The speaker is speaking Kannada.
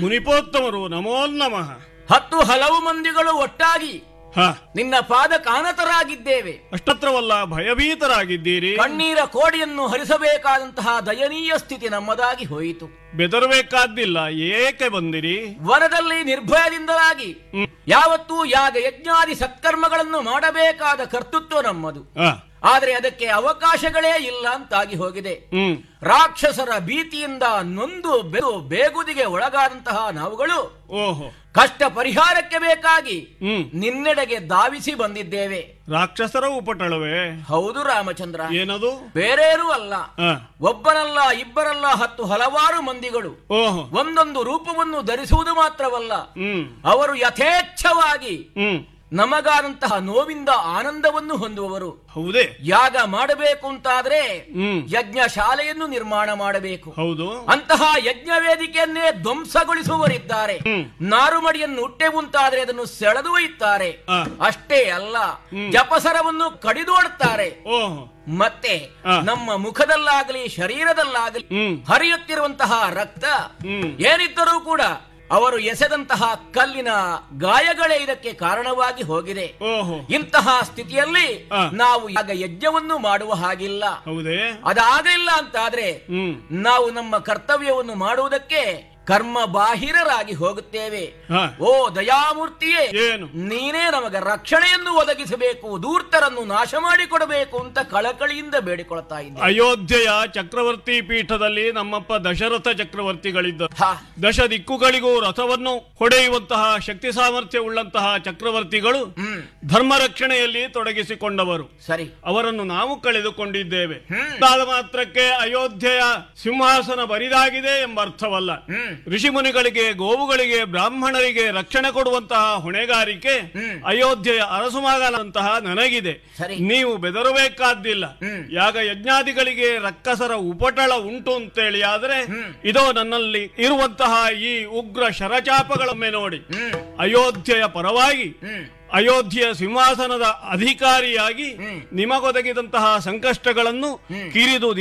ಮುನಿಪೋತ್ತಮರು ನಮೋ ನಮಃ ಹತ್ತು ಹಲವು ಮಂದಿಗಳು ಒಟ್ಟಾಗಿ ಹ ನಿನ್ನ ಪಾದ ಕಾನತರಾಗಿದ್ದೇವೆ ಅಷ್ಟತ್ರವಲ್ಲ ಭಯಭೀತರಾಗಿದ್ದೀರಿ ಕಣ್ಣೀರ ಕೋಡಿಯನ್ನು ಹರಿಸಬೇಕಾದಂತಹ ದಯನೀಯ ಸ್ಥಿತಿ ನಮ್ಮದಾಗಿ ಹೋಯಿತು ಬೆದರಬೇಕಾದ್ದಿಲ್ಲ ಏಕೆ ಬಂದಿರಿ ವನದಲ್ಲಿ ನಿರ್ಭಯದಿಂದಲಾಗಿ ಹ್ಮ್. ಯಾವತ್ತೂ ಯಾಗ ಯಜ್ಞಾದಿ ಸತ್ಕರ್ಮಗಳನ್ನು ಮಾಡಬೇಕಾದ ಕರ್ತೃತ್ವ ನಮ್ಮದು ಆ, ಆದರೆ ಅದಕ್ಕೆ ಅವಕಾಶಗಳೇ ಇಲ್ಲ ಅಂತಾಗಿ ಹೋಗಿದೆ ಹ್ಮ್ ರಾಕ್ಷಸರ ಭೀತಿಯಿಂದ ನೊಂದು ಬೆದು ಬೇಗುದಿಗೆ ಒಳಗಾದಂತಹ ನಾವುಗಳು ಓಹೋ ಕಷ್ಟ ಪರಿಹಾರಕ್ಕೆ ಬೇಕಾಗಿ ಹ್ಮ್ ನಿನ್ನೆಡೆಗೆ ಧಾವಿಸಿ ಬಂದಿದ್ದೇವೆ ರಾಕ್ಷಸರ ಉಪಟಳವೇ ಹೌದು ರಾಮಚಂದ್ರ ಏನದು ಬೇರೇರೂ ಅಲ್ಲ ಆ, ಒಬ್ಬರಲ್ಲ ಇಬ್ಬರಲ್ಲ ಹತ್ತು ಹಲವಾರು ಮಂದಿಗಳು ಓಹೋ ಒಂದೊಂದು ರೂಪವನ್ನು ಧರಿಸುವುದು ಮಾತ್ರವಲ್ಲ ಹ್ಮ್ ಅವರು ಯಥೇಚ್ಛವಾಗಿ ಹ್ಮ್ ನಮಗಾದಂತಹ ನೋವಿಂದ ಆನಂದವನ್ನು ಹೊಂದುವವರು ಹೌದೇ ಯಾಗ ಮಾಡಬೇಕು ಅಂತಾದ್ರೆ ಹ್ಮ್ ಯಜ್ಞ ಶಾಲೆಯನ್ನು ನಿರ್ಮಾಣ ಮಾಡಬೇಕು ಹೌದು ಅಂತಹ ಯಜ್ಞ ವೇದಿಕೆಯನ್ನೇ ಧ್ವಂಸಗೊಳಿಸುವವರಿದ್ದಾರೆ ಹ್ಮ್. ನಾರುಮಡಿಯನ್ನು ಹುಟ್ಟೆ ಮುಂತಾದ್ರೆ ಅದನ್ನು ಸೆಳೆದು ಒಯ್ಯುತ್ತಾರೆ ಆ. ಅಷ್ಟೇ ಅಲ್ಲ ಜಪಸರವನ್ನು ಕಡಿದೋಡುತ್ತಾರೆ ಓಹೋ ಮತ್ತೆ ಆ. ನಮ್ಮ ಮುಖದಲ್ಲಾಗಲಿ ಶರೀರದಲ್ಲಾಗಲಿ ಹ್ಮ್ ಹರಿಯುತ್ತಿರುವಂತಹ ರಕ್ತ ಹ್ಮ್ ಏನಿದ್ದರೂ ಕೂಡ ಅವರು ಎಸೆದಂತಹ ಕಲ್ಲಿನ ಗಾಯಗಳೇ ಇದಕ್ಕೆ ಕಾರಣವಾಗಿ ಹೋಗಿದೆ ಓಹೋ ಇಂತಹ ಸ್ಥಿತಿಯಲ್ಲಿ ಆ. ನಾವು ಆಗ ಯಜ್ಞವನ್ನು ಮಾಡುವ ಹಾಗಿಲ್ಲ ಹೌದೇ ಅದಾಗಲಿಲ್ಲ ಅಂತಾದ್ರೆ ಹ್ಮ್ ನಾವು ನಮ್ಮ ಕರ್ತವ್ಯವನ್ನು ಮಾಡುವುದಕ್ಕೆ ಕರ್ಮ ಬಾಹಿರರಾಗಿ ಹೋಗುತ್ತೇವೆ ಹ ಓ ದಯಾಮೂರ್ತಿಯೇ ಏನು ನೀನೇ ನಮಗೆ ರಕ್ಷಣೆಯನ್ನು ಒದಗಿಸಬೇಕು ದೂರ್ತರನ್ನು ನಾಶ ಮಾಡಿಕೊಡಬೇಕು ಅಂತ ಕಳಕಳಿಯಿಂದ ಬೇಡಿಕೊಳ್ತಾ ಇದ್ದೆ ಅಯೋಧ್ಯೆಯ ಚಕ್ರವರ್ತಿ ಪೀಠದಲ್ಲಿ ನಮ್ಮಪ್ಪ ದಶರಥ ಚಕ್ರವರ್ತಿಗಳಿದ್ದರು ಹಾ, ದಶ ದಿಕ್ಕುಗಳಿಗೂ ರಥವನ್ನು ಹೊಡೆಯುವಂತಹ ಶಕ್ತಿ ಸಾಮರ್ಥ್ಯ ಉಳ್ಳಂತಹ ಚಕ್ರವರ್ತಿಗಳು ಹ್ಮ್ ಧರ್ಮ ರಕ್ಷಣೆಯಲ್ಲಿ ತೊಡಗಿಸಿಕೊಂಡವರು ಸರಿ ಅವರನ್ನು ನಾವು ಕಳೆದುಕೊಂಡಿದ್ದೇವೆ ಹ್ಮ್. ಕಾಲ ಮಾತ್ರಕ್ಕೆ ಅಯೋಧ್ಯೆಯ ಸಿಂಹಾಸನ ಬರಿದಾಗಿದೆ ಎಂಬ ಅರ್ಥವಲ್ಲ ಹ್ಮ್ ಋಷಿಮುನಿಗಳಿಗೆ ಗೋವುಗಳಿಗೆ ಬ್ರಾಹ್ಮಣರಿಗೆ ರಕ್ಷಣೆ ಕೊಡುವಂತಹ ಹೊಣೆಗಾರಿಕೆ ಹ್ಮ್. ಅಯೋಧ್ಯೆಯ ಅರಸುಮಗನಂತಹ ನನಗಿದೆ ಸರಿ. ನೀವು ಬೆದರಬೇಕಾದ್ದಿಲ್ಲ ಹ್ಮ್. ಯಾಗ ಯಜ್ಞಾದಿಗಳಿಗೆ ರಕ್ಕಸರ ಉಪಟಳ ಉಂಟು ಅಂತೇಳಿ ಆದ್ರೆ ಹ್ಮ್. ಇದೋ ನನ್ನಲ್ಲಿ ಇರುವಂತಹ ಈ ಉಗ್ರ ಶರಚಾಪಗಳೊಮ್ಮೆ ನೋಡಿ ಹ್ಮ್ ಅಯೋಧ್ಯೆಯ ಪರವಾಗಿ ಹ್ಮ್ ಅಯೋಧ್ಯೆಯ ಸಿಂಹಾಸನದ ಅಧಿಕಾರಿಯಾಗಿ ಹ್ಮ್. ನಿಮಗೊದಗಿದಂತಹ ಸಂಕಷ್ಟಗಳನ್ನು ಕಿರಿದು